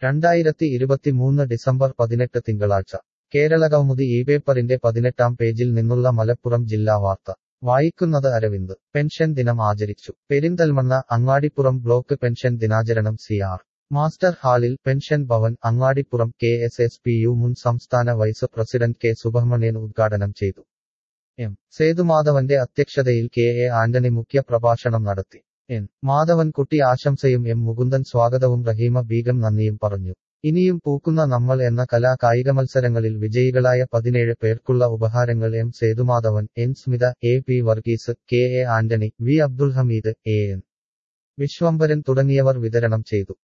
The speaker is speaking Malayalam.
രണ്ടായിരത്തി ഇരുപത്തിമൂന്ന് ഡിസംബർ പതിനെട്ട് തിങ്കളാഴ്ച കേരളകൗമുദി ഈ പേപ്പറിന്റെ പതിനെട്ടാം പേജിൽ നിന്നുള്ള മലപ്പുറം ജില്ലാ വാർത്ത വായിക്കുന്നത് അരവിന്ദ് പെൻഷൻ ദിനം ആചരിച്ചു പെരിന്തൽമണ്ണ അങ്ങാടിപ്പുറം ബ്ലോക്ക് പെൻഷൻ ദിനാചരണം സി ആർ മാസ്റ്റർ ഹാളിൽ pension Bhavan Angadipuram K S S P U മുൻ സംസ്ഥാന വൈസ് പ്രസിഡന്റ് കെ സുബ്രഹ്മണ്യൻ ഉദ്ഘാടനം ചെയ്തു എം സേതുമാധവന്റെ അധ്യക്ഷതയിൽ കെ എ ആന്റണി മുഖ്യ പ്രഭാഷണം നടത്തി എൻ മാധവൻകുട്ടി ആശംസയും എം മുകുന്ദൻ സ്വാഗതവും റഹീമ ബീഗം നന്ദിയും പറഞ്ഞു ഇനിയും പൂക്കുന്ന നമ്മൾ എന്ന കലാ കായിക മത്സരങ്ങളിൽ വിജയികളായ പതിനേഴ് പേർക്കുള്ള ഉപഹാരങ്ങൾ M Sethumadhavan N Smitha A P Varghese K A Antony V Abdul Hameed A N Viswambharan തുടങ്ങിയവർ വിതരണം ചെയ്തു